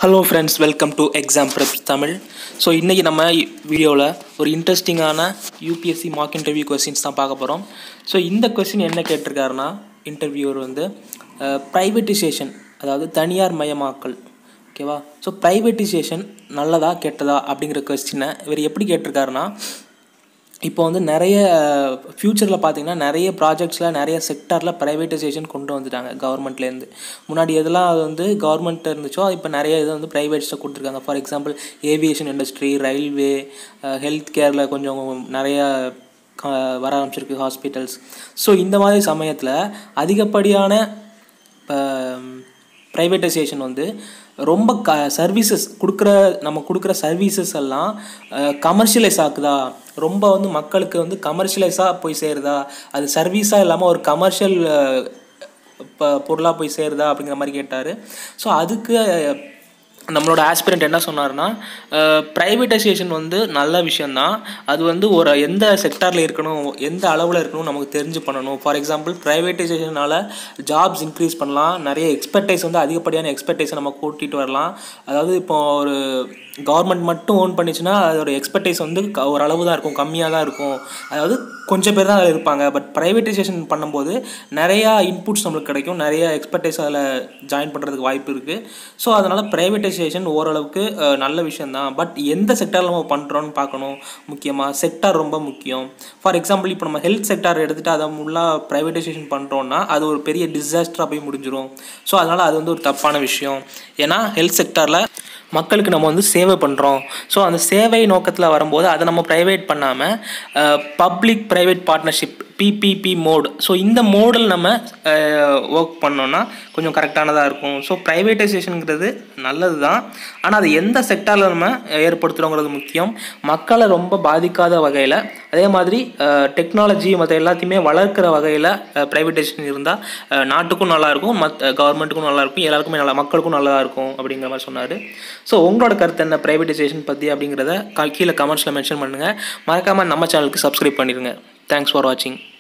hello friends welcome to exam prep Tamil so இன்றைக்கி நம்ம வீடியோவில் ஒரு இன்ட்ரெஸ்டிங்கான யூபிஎஸ்சி மார்க் இன்டர்வியூ கொஸ்டின்ஸ் தான் பார்க்க போகிறோம் ஸோ இந்த கொஸ்டின் என்ன கேட்டிருக்காருன்னா இன்டர்வியூவர் வந்து ப்ரைவேட்டிசேஷன் அதாவது தனியார் மயமாக்கல் ஓகேவா ஸோ ப்ரைவேட்டிசேஷன் நல்லதா கெட்டதா அப்படிங்கிற கொஸ்டினை இவர் எப்படி கேட்டிருக்காருன்னா இப்போ வந்து நிறைய ஃப்யூச்சரில் பார்த்தீங்கன்னா நிறைய ப்ராஜெக்ட்ஸில் நிறைய செக்டாரில் ப்ரைவேட்டைசேஷன் கொண்டு வந்துட்டாங்க கவர்மெண்ட்லேருந்து முன்னாடி எதெல்லாம் அது வந்து கவர்மெண்ட் இருந்துச்சோ இப்போ நிறைய இது வந்து ப்ரைவேட்ஸில் கொடுத்துருக்காங்க for example aviation industry railway health கேரில் கொஞ்சம் நிறைய வர ஆரம்பிச்சிருக்கு ஹாஸ்பிட்டல்ஸ் ஸோ இந்த மாதிரி சமயத்தில் அதிகப்படியான ப்ரைவேட்டைசேஷன் வந்து ரொம்ப க சர்வீசஸ் கொடுக்குற நம்ம கொடுக்குற சர்வீசஸ் எல்லாம் கமர்ஷியலைஸ் ஆகுதா ரொம்ப வந்து மக்களுக்கு வந்து கமர்ஷியலைஸாக போய் சேருதா அது சர்வீஸாக இல்லாமல் ஒரு கமர்ஷியல் இப்போ பொருளாக போய் சேருதா அப்படிங்கிற மாதிரி கேட்டார் ஸோ அதுக்கு நம்மளோட ஆஸ்பிரண்ட் என்ன சொன்னார்னா ப்ரைவேட்டைசேஷன் வந்து நல்ல விஷயந்தான் அது வந்து ஒரு எந்த செக்டாரில் இருக்கணும் எந்த அளவில் இருக்கணும் நமக்கு தெரிஞ்சு பண்ணணும் ஃபார் எக்ஸாம்பிள் ப்ரைவேட்டைசேஷனால் ஜாப்ஸ் இன்க்ரீஸ் பண்ணலாம் நிறைய எக்ஸ்பெக்டேஸ் வந்து அதிகப்படியான எக்ஸ்பெக்டேஷன் நம்ம கூட்டிகிட்டு வரலாம் அதாவது இப்போ ஒரு கவர்மெண்ட் மட்டும் ஓன் பண்ணிச்சுன்னா அதோட எக்ஸ்பெக்டேஸ் வந்து ஒரு அளவு தான் இருக்கும் கம்மியாக தான் இருக்கும் அதாவது கொஞ்சம் பேர் தான் அதில் இருப்பாங்க பட் ப்ரைவேட்டைசேஷன் பண்ணும்போது நிறையா இன்புட்ஸ் நம்மளுக்கு கிடைக்கும் நிறைய எக்ஸ்பெக்டேஸ் அதில் ஜாயின் பண்ணுறதுக்கு வாய்ப்பு இருக்குது ஸோ அதனால் ப்ரைவேட்டைசேஷன் ஓரளவுக்கு நல்ல விஷயந்தான் பட் எந்த செக்டாரில் நம்ம பண்ணுறோன்னு பார்க்கணும் முக்கியமாக செக்டார் ரொம்ப முக்கியம் ஃபார் எக்ஸாம்பிள் இப்போ நம்ம ஹெல்த் செக்டார் எடுத்துகிட்டு அதை ஃபுல்லாக ப்ரைவேட்டைசேஷன் பண்ணுறோன்னா அது ஒரு பெரிய டிசாஸ்டராக போய் முடிஞ்சிடும் ஸோ அதனால் அது வந்து ஒரு தப்பான விஷயம் ஏன்னா ஹெல்த் செக்டாரில் மக்களுக்கு நம்ம வந்து சேவை பண்ணுறோம் ஸோ அந்த சேவை நோக்கத்தில் வரும்போது அதை நம்ம ப்ரைவேட் பண்ணாமல் public private partnership PPP mode so இந்த மோடில் நம்ம ஒர்க் பண்ணோன்னா கொஞ்சம் கரெக்டானதாக இருக்கும் ஸோ ப்ரைவேட்டைசேஷனுங்கிறது நல்லது தான் ஆனால் அது எந்த செக்டாரில் நம்ம ஏற்படுத்துகிறோங்கிறது முக்கியம் மக்களை ரொம்ப பாதிக்காத வகையில் அதே மாதிரி டெக்னாலஜி மற்ற எல்லாத்தையுமே வளர்க்குற வகையில் ப்ரைவேட்டைசேஷன் இருந்தால் நாட்டுக்கும் நல்லாயிருக்கும் மத் கவர்மெண்ட்டுக்கும் நல்லாயிருக்கும் எல்லாருக்குமே நல்லா மக்களுக்கும் நல்லா இருக்கும் அப்படிங்கிற மாதிரி சொன்னார் ஸோ உங்களோட கருத்து என்ன ப்ரைவேட்டைசேஷன் பற்றி அப்படிங்கிறத கீழே கமெண்ட்ஸில் மென்ஷன் பண்ணுங்கள் மறக்காமல் நம்ம சேனலுக்கு சப்ஸ்கிரைப் பண்ணிடுங்க தேங்க்ஸ் ஃபார் வாட்சிங்